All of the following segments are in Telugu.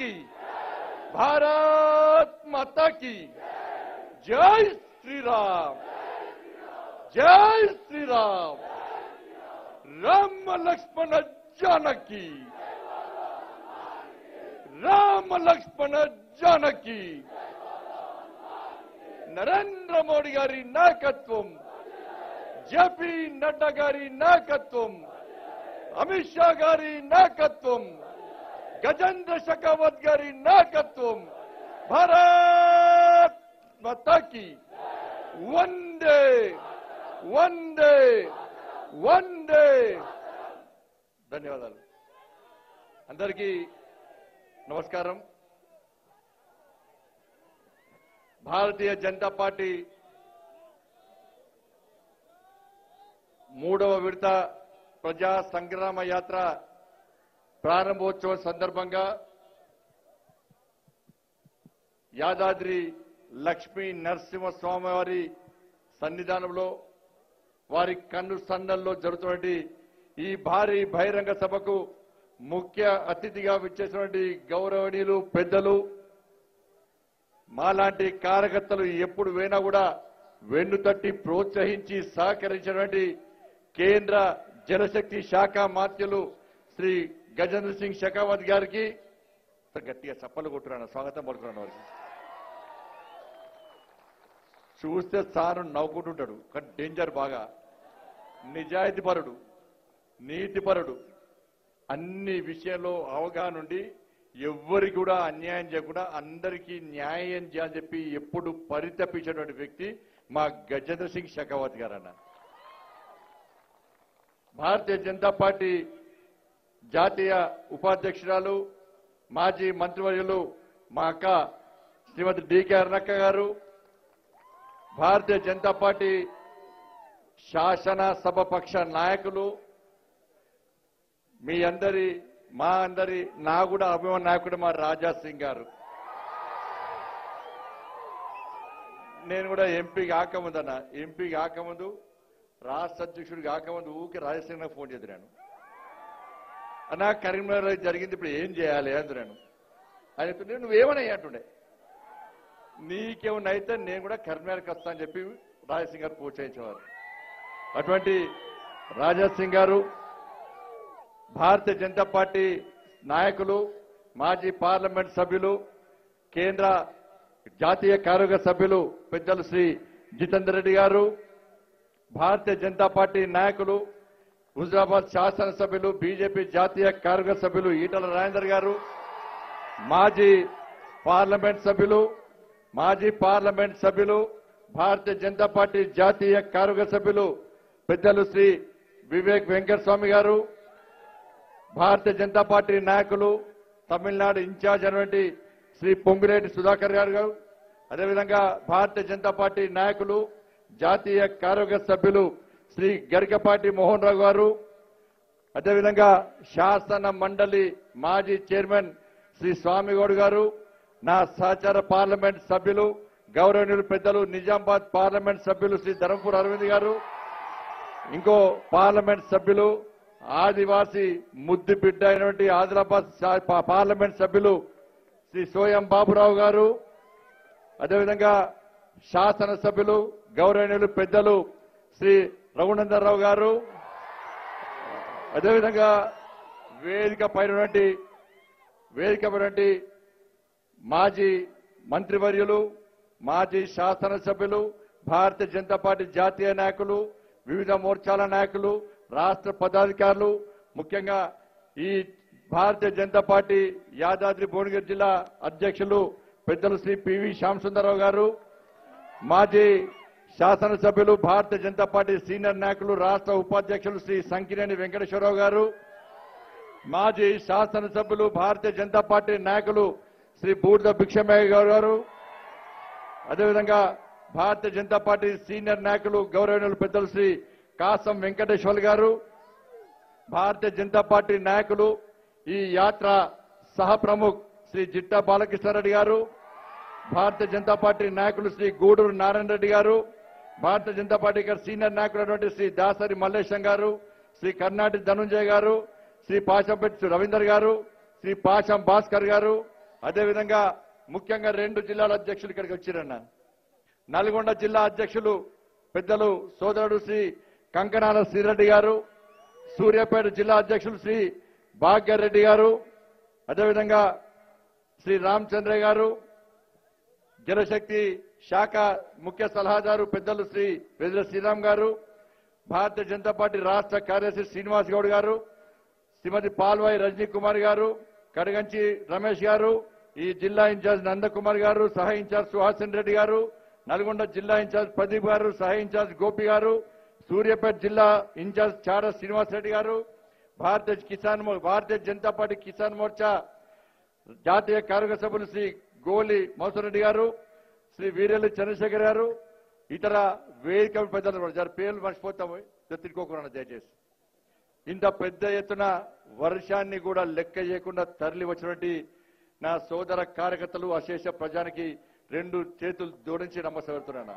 की भारत माता की जय श्री राम जय श्री राम राम लक्ष्मण जानकी రామ లక్ష్మణ జానకి నరేంద్ర మోడీ గారి నాయకత్వం జేపీ నడ్డా గారి నాయకత్వం అమిత్ షా గారి నాయకత్వం గజేంద్ర షెకావత్ గారి నాయకత్వం భారత్ మాతాకి వందే వందే వందే ధన్యవాదాలు అందరికీ నమస్కారం భారతీయ జనతా పార్టీ మూడవ విడత ప్రజా సంగ్రామ యాత్ర ప్రారంభోత్సవం సందర్భంగా యాదాద్రి లక్ష్మీ నరసింహస్వామి వారి సన్నిధానంలో వారి కన్ను సన్నల్లో జరుగుతున్నటువంటి ఈ భారీ బహిరంగ సభకు ముఖ్య అతిథిగా విచ్చేసినటువంటి గౌరవనీయులు పెద్దలు మాలాంటి కార్యకర్తలు ఎప్పుడు పోయినా కూడా వెన్ను తట్టి ప్రోత్సహించి సహకరించినటువంటి కేంద్ర జలశక్తి శాఖ మాత్యులు శ్రీ గజేంద్ర సింగ్ షెకావత్ గారికి గట్టిగా చప్పలు కొట్టున్నాను స్వాగతం పలుకున్నాను వారికి చూస్తే సారు నవ్వుకుంటుంటాడు కానీ డేంజర్ బాగా నిజాయితీపరుడు నీతిపరుడు అన్ని విషయంలో అవగాహన ఉండి ఎవ్వరికి కూడా అన్యాయం చేయకుండా అందరికీ న్యాయం చేయాలని చెప్పి ఎప్పుడు పరితపించినటువంటి వ్యక్తి మా గజేంద్ర సింగ్ షెకావత్ గారు అన్న భారతీయ జనతా పార్టీ జాతీయ ఉపాధ్యక్షురాలు మాజీ మంత్రివర్యులు మా అక్క శ్రీమతి డికే అరుణక్క గారు భారతీయ జనతా పార్టీ శాసనసభ పక్ష నాయకులు మీ అందరి మా అందరి నా కూడా అభిమాన నాయకుడు మా రాజా సింగ్ గారు నేను కూడా ఎంపీ కాకముందన్న ఎంపీ కాకముందు రాష్ట్ర అధ్యక్షుడు కాకముందు ఊరికి రాజసింగ్ నాకు ఫోన్ చేద్దాను అన్నా కరీంనగర్ జరిగింది ఇప్పుడు ఏం చేయాలి అందున్నాను ఆయన చెప్తుంటే నువ్వేమని అంటుండే నీకేమన్నా అయితే నేను కూడా కరీంనగర్కి వస్తా అని చెప్పి రాజసింగ్ గారు ప్రోత్సహించేవారు అటువంటి రాజా సింగ్ గారు భారతీయ జనతా పార్టీ నాయకులు మాజీ పార్లమెంట్ సభ్యులు కేంద్ర జాతీయ కార్యవర్గ సభ్యులు పెద్దలు శ్రీ జితేందర్ రెడ్డి గారు భారతీయ జనతా పార్టీ నాయకులు హుజరాబాద్ శాసనసభ్యులు బీజేపీ జాతీయ కార్యవర్గ సభ్యులు ఈటల రాజేందర్ గారు మాజీ పార్లమెంట్ సభ్యులు మాజీ పార్లమెంట్ సభ్యులు భారతీయ జనతా పార్టీ జాతీయ కార్యవర్గ సభ్యులు పెద్దలు శ్రీ వివేక్ వెంకటస్వామి గారు భారతీయ జనతా పార్టీ నాయకులు తమిళనాడు ఇన్ఛార్జ్ అయినటువంటి శ్రీ పొంగిరెడ్డి సుధాకర్ గారు గారు అదేవిధంగా భారతీయ జనతా పార్టీ నాయకులు జాతీయ కార్యవర్గ సభ్యులు శ్రీ గరికపాటి మోహన్ రావు గారు అదేవిధంగా శాసన మండలి మాజీ చైర్మన్ శ్రీ స్వామిగౌడ్ గారు నా సహచార పార్లమెంట్ సభ్యులు గౌరవనీయులు పెద్దలు నిజామాబాద్ పార్లమెంట్ సభ్యులు శ్రీ ధర్మపూర్ అరవింద్ గారు ఇంకో పార్లమెంట్ సభ్యులు ఆదివాసి ముద్దు బిడ్డ అయినటువంటి ఆదిలాబాద్ శా- పా- పార్లమెంట్ సభ్యులు శ్రీ సోయం బాబురావు గారు అదేవిధంగా శాసనసభ్యులు గౌరవనీయులు పెద్దలు శ్రీ రఘునందన్ రావు గారు అదేవిధంగా వేదిక పైనటువంటి వేదిక పైనటువంటి మాజీ మంత్రివర్యులు మాజీ శాసనసభ్యులు భారతీయ జనతా పార్టీ జాతీయ నాయకులు వివిధ మోర్చాల నాయకులు రాష్ట్ర పదాధికారులు ముఖ్యంగా ఈ భారతీయ జనతా పార్టీ యాదాద్రి భువనగిరి జిల్లా అధ్యక్షులు పెద్దలు శ్రీ పివి శ్యాంసుందరరావు గారు మాజీ శాసనసభ్యులు భారతీయ జనతా పార్టీ సీనియర్ నాయకులు రాష్ట్ర ఉపాధ్యక్షులు శ్రీ సంకినేని వెంకటేశ్వరరావు గారు మాజీ శాసనసభ్యులు భారతీయ జనతా పార్టీ నాయకులు శ్రీ బూడిద భిక్షమయ్య గారు గారు అదేవిధంగా భారతీయ జనతా పార్టీ సీనియర్ నాయకులు గౌరవనీయులు పెద్దలు శ్రీ కాసం వెంకటేశ్వర్ గారు భారతీయ జనతా పార్టీ నాయకులు ఈ యాత్ర సహ ప్రముఖ్ శ్రీ జిట్టా బాలకృష్ణారెడ్డి గారు భారతీయ జనతా పార్టీ నాయకులు శ్రీ గూడూరు నారాయణ రెడ్డి గారు భారతీయ జనతా పార్టీ గారి సీనియర్ నాయకులైనటువంటి శ్రీ దాసరి మల్లేశం గారు శ్రీ కర్ణాటి ధనుంజయ్ గారు శ్రీ పాశంపెట్టి రవీందర్ గారు శ్రీ పాశం భాస్కర్ గారు అదేవిధంగా ముఖ్యంగా రెండు జిల్లాల అధ్యక్షులు ఇక్కడికి వచ్చిరన్న నల్గొండ జిల్లా అధ్యక్షులు పెద్దలు సోదరుడు శ్రీ కంకణాల శ్రీరెడ్డి గారు సూర్యాపేట జిల్లా అధ్యక్షులు శ్రీ భాగ్యరెడ్డి గారు అదేవిధంగా శ్రీ రామచంద్ర గారు జలశక్తి శాఖ ముఖ్య సలహాదారు పెద్దలు శ్రీ వెదిల శ్రీరామ్ గారు భారతీయ జనతా పార్టీ రాష్ట్ర కార్యదర్శి శ్రీనివాస్ గౌడ్ గారు శ్రీమతి పాల్వాయి రజనీ కుమార్ గారు కడగంచి రమేష్ గారు ఈ జిల్లా ఇన్ఛార్జ్ నందకుమార్ గారు సహాయ ఇన్ఛార్జ్ సుహాసన్ రెడ్డి గారు నల్గొండ జిల్లా ఇన్ఛార్జ్ ప్రదీప్ గారు సహాయ ఇన్ఛార్జ్ గోపి గారు సూర్యాపేట జిల్లా ఇన్ఛార్జ్ చార శ్రీనివాస్ రెడ్డి గారు భారతీయ కిసాన్ మో- భారతీయ జనతా పార్టీ కిసాన్ మోర్చా జాతీయ కార్యవర్గ సభ్యులు శ్రీ గోలి మోసరెడ్డి గారు శ్రీ వీరెల్లి చంద్రశేఖర్ గారు ఇతర వేదిక పెద్దలు కూడా జర పేర్లు మర్చిపోతాము తిట్టుకోకుండా దయచేసి ఇంత పెద్ద ఎత్తున వర్షాన్ని కూడా లెక్క చేయకుండా తరలి వచ్చినటువంటి నా సోదర కార్యకర్తలు అశేష ప్రజానికి రెండు చేతులు జోడించి నమస్కరిస్తున్నాను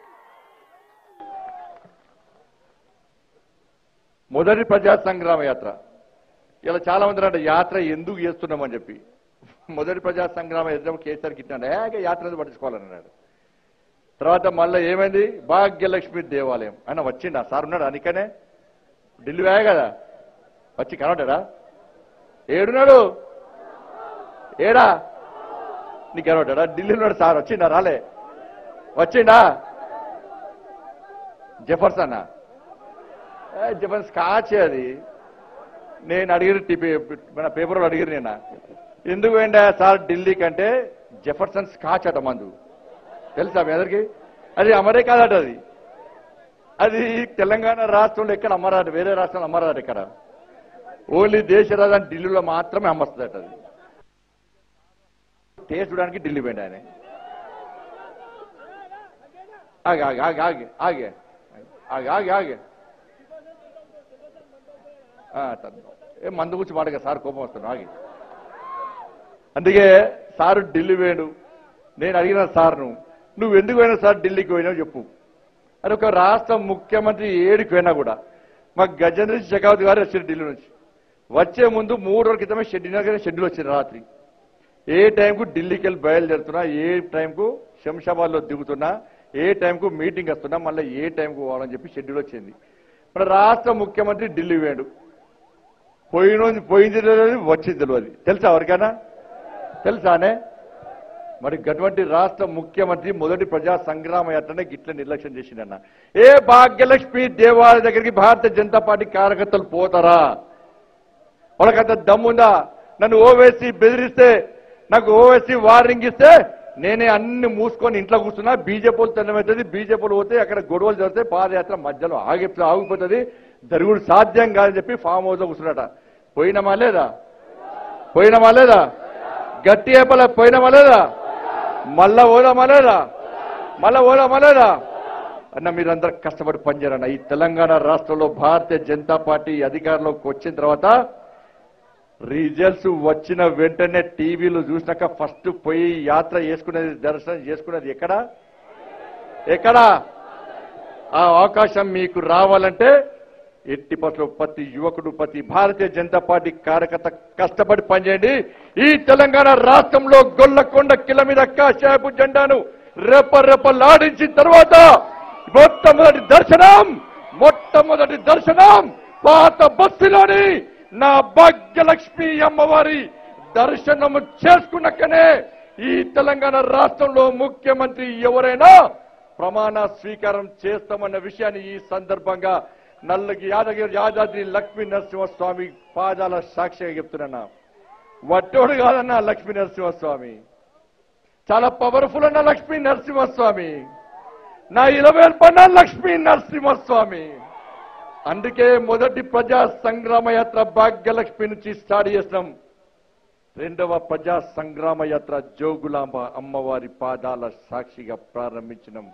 మొదటి ప్రజా సంగ్రామ యాత్ర ఇలా చాలా మంది అంటే యాత్ర ఎందుకు చేస్తున్నామని చెప్పి మొదటి ప్రజా సంగ్రామ యాత్ర కేసీఆర్ కిట్టాడు ఏక యాత్ర ఎందుకు పట్టించుకోవాలన్నాడు తర్వాత మళ్ళీ ఏమైంది భాగ్యలక్ష్మి దేవాలయం ఆయన వచ్చిండా సార్ ఉన్నాడా అందుకనే ఢిల్లీ పోయా కదా వచ్చి కనబడ్డా ఏడున్నాడు ఏడా నీకు కనబడ్డా ఢిల్లీలో ఉన్నాడు సార్ వచ్చిండా రాలే వచ్చిండా జెఫర్సన్ జెఫర్సన్ స్కాచ్ అది నేను అడిగిన టిపి మన పేపర్లో అడిగిరు నేను ఎందుకు పోయిండా సార్ ఢిల్లీ కంటే జెఫర్సన్ స్కాచ్ అట మందు తెలుసా మీ అందరికి అది అమెరికా అట అది అది తెలంగాణ రాష్ట్రంలో ఎక్కడ అమ్మరాట వేరే రాష్ట్రంలో అమ్మరాట ఇక్కడ ఓన్లీ దేశ రాజధాని ఢిల్లీలో మాత్రమే అమ్మస్తుందట అది టేస్ట్ చూడడానికి ఢిల్లీ పోయింది ఆయన ఆగే ఆగే ఆగే ఆగే ఆగే ఆగే ఆగే ఆగే ఆ, తను. ఏ మందు గురించి మాడగా సార్ కోపం వస్తాను ఆగి అందుకే సారు ఢిల్లీ వేడు నేను అడిగిన సార్ను నువ్వు ఎందుకు పోయినా సార్ ఢిల్లీకి పోయినావు చెప్పు అది ఒక రాష్ట్ర ముఖ్యమంత్రి ఏడికి పోయినా కూడా మా గజేంద్ర సింగ్ షెకావత్ గారు వచ్చారు ఢిల్లీ నుంచి వచ్చే ముందు మూడు రోజుల క్రితమే షెడ్యూల్ షెడ్యూల్ వచ్చింది రాత్రి ఏ టైంకు ఢిల్లీకి వెళ్ళి బయలుదేరుతున్నా ఏ టైంకు శంషాబాద్లో దిగుతున్నా ఏ టైంకు మీటింగ్ వస్తున్నా మళ్ళీ ఏ టైంకు పోవాలని చెప్పి షెడ్యూల్ వచ్చింది మన రాష్ట్ర ముఖ్యమంత్రి ఢిల్లీ వేడు పోయిన పోయింది తెలియదు వచ్చింది తెలియదు తెలుసా ఎవరికైనా తెలుసానే మరి అటువంటి రాష్ట్ర ముఖ్యమంత్రి మొదటి ప్రజా సంగ్రామ యాత్రనే గిట్ల నిర్లక్ష్యం చేసిండన్న ఏ భాగ్యలక్ష్మి దేవాలయ దగ్గరికి భారతీయ జనతా పార్టీ కార్యకర్తలు పోతారా వాళ్ళకంత దమ్ముందా నన్ను ఓవేసి బెదిరిస్తే నాకు ఓవేసి వార్నింగ్ ఇస్తే నేనే అన్ని మూసుకొని ఇంట్లో కూర్చున్నా బీజేపీలు తెల్లమవుతుంది బీజేపీలు పోతే అక్కడ గొడవలు జరిగితే పాదయాత్ర మధ్యలో ఆగి ఆగిపోతుంది జరుగుడు సాధ్యం కాదని చెప్పి ఫామ్ హౌస్ లో కూర్చున్నట పోయినమా లేదా పోయినమా లేదా గట్టి ఏపల పోయినమా లేదా మళ్ళా పోదామా లేదా మళ్ళా పోదామా లేదా అన్న మీరందరూ కష్టపడి పనిచేయాలన్న ఈ తెలంగాణ రాష్ట్రంలో భారతీయ జనతా పార్టీ అధికారంలోకి వచ్చిన తర్వాత రిజల్ట్స్ వచ్చిన వెంటనే టీవీలో చూసినాక ఫస్ట్ పోయి యాత్ర చేసుకునేది దర్శనం చేసుకునేది ఎక్కడ ఎక్కడ ఆ అవకాశం మీకు రావాలంటే ఎట్టి పట్ల ప్రతి యువకుడు ప్రతి భారతీయ జనతా పార్టీ కార్యకర్త కష్టపడి పనిచేయండి ఈ తెలంగాణ రాష్ట్రంలో గొల్లకొండ కిల మీద కాశాపు జెండాను రెప్ప రెప్పలాడించిన తర్వాత మొట్టమొదటి దర్శనం మొట్టమొదటి దర్శనం పాత బస్సులోని నా భాగ్యలక్ష్మి అమ్మవారి దర్శనము చేసుకున్నాకనే ఈ తెలంగాణ రాష్ట్రంలో ముఖ్యమంత్రి ఎవరైనా ప్రమాణ స్వీకారం చేస్తామన్న విషయాన్ని ఈ సందర్భంగా నల్లగి యాదగిరి యాదాద్రి లక్ష్మీ నరసింహస్వామి పాదాల సాక్షిగా చెప్తున్నా వట్టోడు కాదన్న లక్ష్మీ నరసింహస్వామి చాలా పవర్ఫుల్ అన్న లక్ష్మీ నరసింహస్వామి నా ఇరవై పన్న లక్ష్మీ నరసింహస్వామి అందుకే మొదటి ప్రజా సంగ్రామ యాత్ర భాగ్యలక్ష్మి నుంచి స్టార్ట్ చేసినాం రెండవ ప్రజా సంగ్రామ యాత్ర జోగులాంబ అమ్మవారి పాదాల సాక్షిగా ప్రారంభించినాం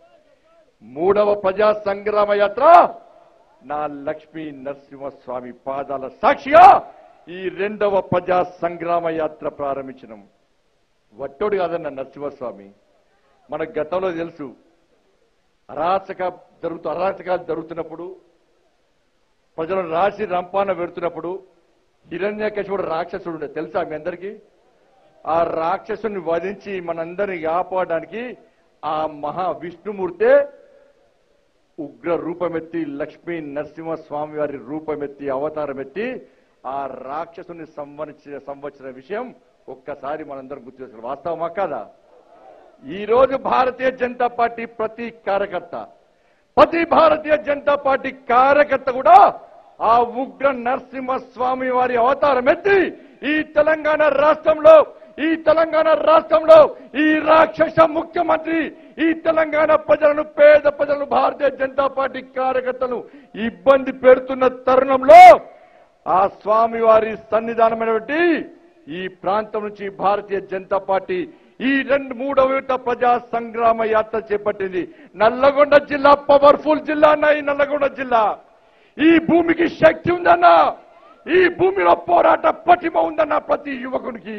మూడవ ప్రజా సంగ్రామ యాత్ర నా లక్ష్మీ నరసింహస్వామి పాదాల సాక్షిగా ఈ రెండవ ప్రజా సంగ్రామ యాత్ర ప్రారంభించినాం వట్టోడు కాదన్న నరసింహస్వామి మన గతంలో తెలుసు అరాచక జరుగుతూ అరాచకాలు జరుగుతున్నప్పుడు ప్రజలను రాసి రంపాన పెడుతున్నప్పుడు హిరణ్యకశిపుడు రాక్షసుడు ఉండే తెలుసా మీ అందరికీ ఆ రాక్షసుని వధించి మనందరిని కాపాడడానికి ఆ మహా విష్ణుమూర్తే ఉగ్ర రూపమెత్తి లక్ష్మీ నరసింహస్వామి వారి రూపమెత్తి అవతారమెత్తి ఆ రాక్షసుని సంవరించిన సంవత్సర విషయం ఒక్కసారి మనందరం గుర్తు చేసుకోవాలి వాస్తవమా కాదా ఈ రోజు భారతీయ జనతా పార్టీ ప్రతి కార్యకర్త ప్రతి భారతీయ జనతా పార్టీ కార్యకర్త కూడా ఆ ఉగ్ర నరసింహస్వామి వారి అవతారం ఎత్తి ఈ తెలంగాణ రాష్ట్రంలో ఈ తెలంగాణ రాష్ట్రంలో ఈ రాక్షస ముఖ్యమంత్రి ఈ తెలంగాణ ప్రజలను పేద ప్రజలను భారతీయ జనతా పార్టీ కార్యకర్తలు ఇబ్బంది పెడుతున్న తరుణంలో ఆ స్వామి వారి సన్నిధానమైనటువంటి ఈ ప్రాంతం నుంచి భారతీయ జనతా పార్టీ ఈ రెండు మూడవ విడత ప్రజా సంగ్రామ యాత్ర చేపట్టింది నల్లగొండ జిల్లా పవర్ఫుల్ జిల్లా అన్న ఈ నల్లగొండ జిల్లా ఈ భూమికి శక్తి ఉందన్న ఈ భూమిలో పోరాట పటిమ ఉందన్న ప్రతి యువకునికి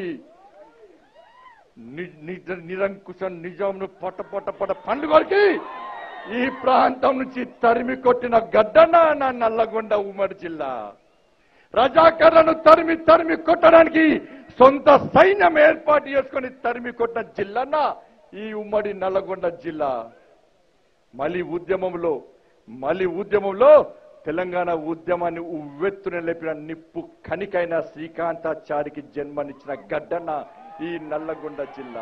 ని- ని- నిరంకుశ నిజంను పొట్ట పొట్ట పొట్ట పండుగలకి ఈ ప్రాంతం నుంచి తరిమి కొట్టిన గడ్డన్న నా నల్లగొండ ఉమ్మడి జిల్లా రజాకర్లను తరిమి తరిమి కొట్టడానికి సొంత సైన్యం ఏర్పాటు చేసుకొని తరిమి కొట్టిన జిల్లన్న ఈ ఉమ్మడి నల్లగొండ జిల్లా మళ్ళీ ఉద్యమంలో మళ్ళీ ఉద్యమంలో తెలంగాణ ఉద్యమాన్ని ఉవ్వెత్తున లేపిన నిప్పు కనికైన శ్రీకాంతాచారికి జన్మనిచ్చిన గడ్డన్న ఈ నల్లగొండ జిల్లా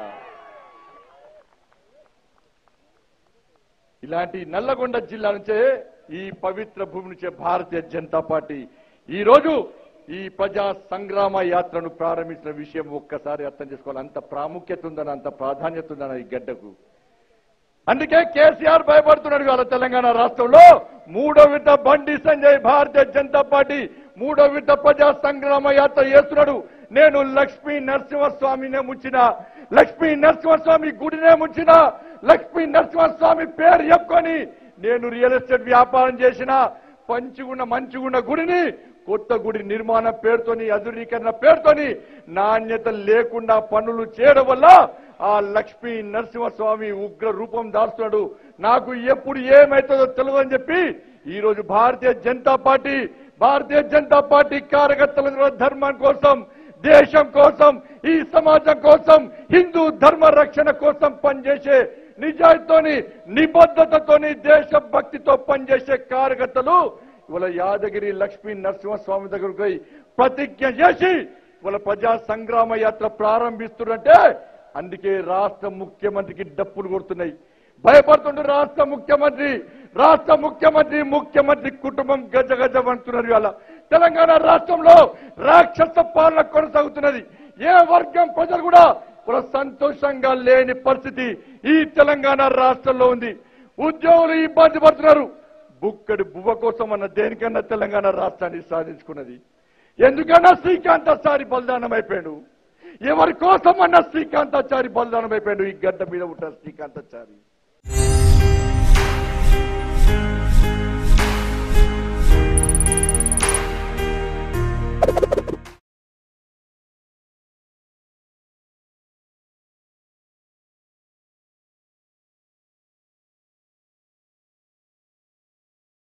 ఇలాంటి నల్లగొండ జిల్లా నుంచే ఈ పవిత్ర భూమి నుంచే భారతీయ జనతా పార్టీ ఈ రోజు ఈ ప్రజా సంగ్రామ యాత్రను ప్రారంభించిన విషయం ఒక్కసారి అర్థం చేసుకోవాలి అంత ప్రాముఖ్యత ఉందని అంత ప్రాధాన్యత ఉందని ఈ గడ్డకు అందుకే కేసీఆర్ భయపడుతున్నాడు వాళ్ళ తెలంగాణ రాష్ట్రంలో మూడో విడత బండి సంజయ్ భారతీయ జనతా పార్టీ మూడో విడత ప్రజా సంగ్రామ యాత్ర చేస్తున్నాడు నేను లక్ష్మీ నరసింహస్వామినే ముంచిన లక్ష్మీ నరసింహస్వామి గుడినే ముంచిన లక్ష్మీ నరసింహస్వామి పేరు చెప్పుకొని నేను రియల్ ఎస్టేట్ వ్యాపారం చేసిన పంచుగున్న మంచుగున్న గుడిని కొత్త గుడి నిర్మాణ పేరుతోని అధునీకరణ పేరుతోని నాణ్యత లేకుండా పనులు చేయడం వల్ల ఆ లక్ష్మీ నరసింహస్వామి ఉగ్ర రూపం దాస్తున్నాడు నాకు ఎప్పుడు ఏమైతుందో తెలియదు అని చెప్పి ఈ రోజు భారతీయ జనతా పార్టీ భారతీయ జనతా పార్టీ కార్యకర్తల ధర్మం కోసం దేశం కోసం ఈ సమాజం కోసం హిందూ ధర్మ రక్షణ కోసం పనిచేసే నిజాయితీతోని నిబద్ధతతోని దేశభక్తితో పనిచేసే కార్యకర్తలు ఇవాళ యాదగిరి లక్ష్మీ నరసింహస్వామి దగ్గరకు పోయి ప్రతిజ్ఞ చేసి ఇవాళ ప్రజా సంగ్రామ యాత్ర ప్రారంభిస్తున్నట్టే అందుకే రాష్ట్ర ముఖ్యమంత్రికి డప్పులు కొడుతున్నాయి భయపడుతుండే రాష్ట్ర ముఖ్యమంత్రి రాష్ట్ర ముఖ్యమంత్రి ముఖ్యమంత్రి కుటుంబం గజ గజ అంటున్నారు ఇవాళ తెలంగాణ రాష్ట్రంలో రాక్షస పాలన కొనసాగుతున్నది ఏ వర్గం ప్రజలు కూడా కూడా సంతోషంగా లేని పరిస్థితి ఈ తెలంగాణ రాష్ట్రంలో ఉంది ఉద్యోగులు ఇబ్బంది పడుతున్నారు బుక్కడి బువ్వ కోసం అన్న దేనికన్నా తెలంగాణ రాష్ట్రాన్ని సాధించుకున్నది ఎందుకన్నా శ్రీకాంతాచారి బలిదానం అయిపోయాడు ఎవరి కోసం అన్న శ్రీకాంతాచారి బలిదానం అయిపోయాడు ఈ గడ్డ మీద ఉంటారు శ్రీకాంతాచారి